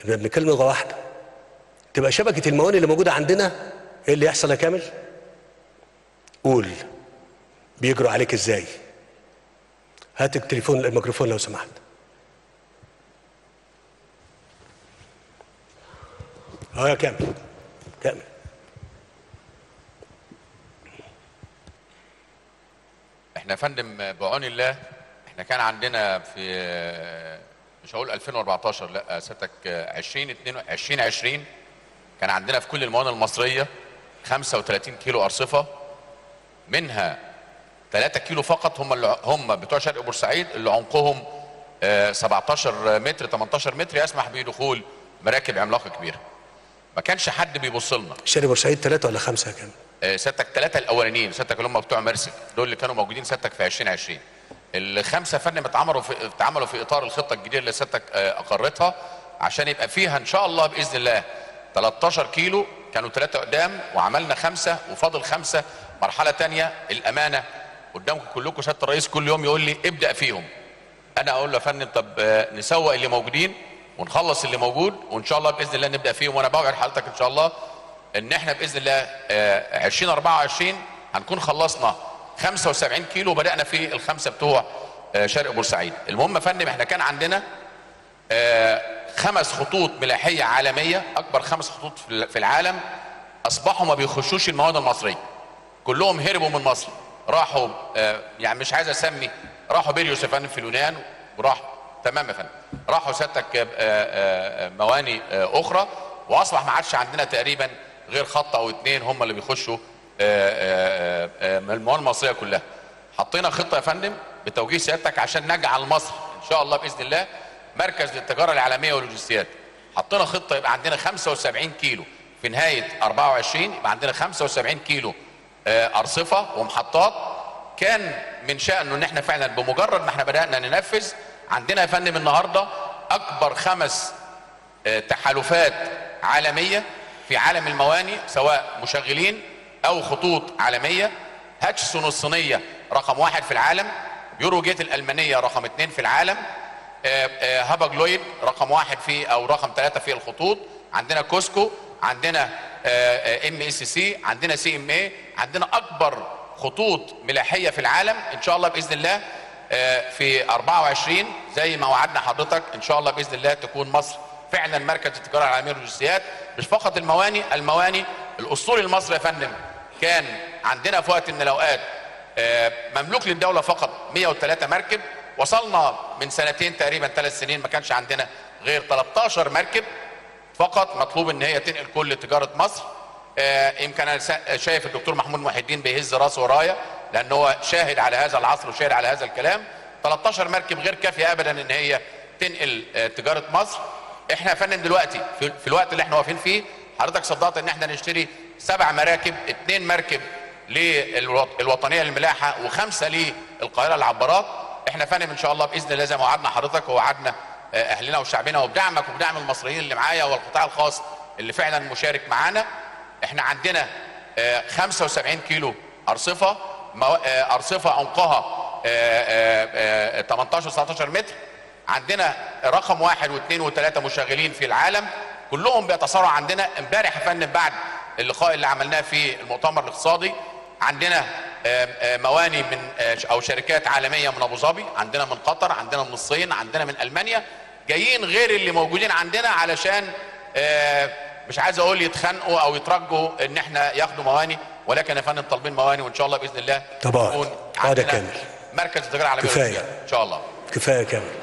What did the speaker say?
احنا بنتكلم لغه واحده تبقى شبكه الموانئ اللي موجوده عندنا ايه اللي يحصل يا كامل قول بيجروا عليك ازاي هات التليفون الميكروفون لو سمحت اه يا كامل كامل احنا يا فندم بعون الله احنا كان عندنا في مش هقول 2014 لا سنتك 20 2020 كان عندنا في كل الموانئ المصريه 35 كيلو ارصفه منها 3 كيلو فقط هم اللي هم بتوع شرق بورسعيد اللي عمقهم آه، 17 متر 18 متر يسمح بدخول مراكب عملاقه كبيره ما كانش حد بيبص لنا شارع بورسعيد ثلاثة ولا خمسة يا كامل آه، سيادتك ثلاثة الأولانيين سيادتك اللي هم بتوع مرسك دول اللي كانوا موجودين سيادتك في 2020 الخمسة فندم اتعملوا في اتعملوا في إطار الخطة الجديدة اللي سيادتك آه، أقرتها عشان يبقى فيها إن شاء الله بإذن الله 13 كيلو كانوا ثلاثة قدام وعملنا خمسة وفاضل خمسة مرحلة تانية الأمانة قدامكم كلكم سيادة الرئيس كل يوم يقول لي ابدأ فيهم أنا أقول له يا فندم طب آه، نسوق اللي موجودين ونخلص اللي موجود وإن شاء الله بإذن الله نبدأ فيهم وأنا بوعد حضرتك إن شاء الله ان احنا باذن الله آه، 2024 هنكون خلصنا 75 كيلو بدانا في الخمسه بتوع آه، شرق بورسعيد المهم يا فندم احنا كان عندنا آه، خمس خطوط ملاحيه عالميه اكبر خمس خطوط في في العالم اصبحوا ما بيخشوش الموانئ المصريه كلهم هربوا من مصر راحوا آه، يعني مش عايز اسمي راحوا بيريوس يا فندم في اليونان وراحوا تمام يا فندم راحوا سيادتك آه، آه، آه، مواني آه، اخرى واصبح ما عادش عندنا تقريبا غير خط او اتنين هم اللي بيخشوا آه، آه، آه، من الموانئ المصريه كلها حطينا خطه يا فندم بتوجيه سيادتك عشان نجعل مصر ان شاء الله باذن الله مركز للتجاره العالميه واللوجستيات حطينا خطه يبقى عندنا 75 كيلو في نهايه 24 يبقى عندنا 75 كيلو آه، ارصفه ومحطات كان من شأنه ان احنا فعلا بمجرد ما احنا بدأنا ننفذ عندنا يا فندم النهارده اكبر خمس آه، تحالفات عالميه في عالم المواني سواء مشغلين او خطوط عالميه هاتشسون الصينيه رقم واحد في العالم يورو جيت الالمانيه رقم اثنين في العالم آه، آه، هابا جلويد رقم واحد في او رقم ثلاثه في الخطوط عندنا كوسكو عندنا ام اس سي عندنا سي ام اي عندنا اكبر خطوط ملاحيه في العالم ان شاء الله باذن الله آه، في 24 زي ما وعدنا حضرتك ان شاء الله باذن الله تكون مصر فعلا مركز التجاره العالميه للجنسيات مش فقط المواني المواني الاسطول المصري يا فندم كان عندنا في وقت من الاوقات آه، مملوك للدوله فقط 103 مركب وصلنا من سنتين تقريبا ثلاث سنين ما كانش عندنا غير 13 مركب فقط مطلوب ان هي تنقل كل تجاره مصر آه، يمكن انا سا- شايف الدكتور محمود محي الدين بيهز راسه ورايا لان هو شاهد على هذا العصر وشاهد على هذا الكلام 13 مركب غير كافيه ابدا ان هي تنقل آه، تجاره مصر احنا يا فندم دلوقتي في, في الوقت اللي احنا واقفين فيه حضرتك صدقت ان احنا نشتري سبع مراكب اثنين مركب للوطنيه للملاحه وخمسه للقاهره العبارات احنا فندم ان شاء الله باذن الله زي ما وعدنا حضرتك ووعدنا آه، اهلنا وشعبنا وبدعمك وبدعم المصريين اللي معايا والقطاع الخاص اللي فعلا مشارك معانا احنا عندنا آه، 75 كيلو ارصفه مو- آه، ارصفه عمقها آه، آه، آه، 18 19 متر عندنا رقم واحد واثنين وثلاثه مشغلين في العالم كلهم بيتصارعوا عندنا امبارح يا فندم بعد اللقاء اللي عملناه في المؤتمر الاقتصادي عندنا آه، آه، مواني من آه، او شركات عالميه من ابو ظبي عندنا من قطر عندنا من الصين عندنا من المانيا جايين غير اللي موجودين عندنا علشان آه، مش عايز اقول يتخانقوا او يترجوا ان احنا ياخدوا مواني ولكن يا فندم طالبين مواني وان شاء الله باذن الله طبعا. يكون هذا عندنا كامل. مركز التجاره العالميه كفاية. للتجارة. ان شاء الله كفايه يا كامل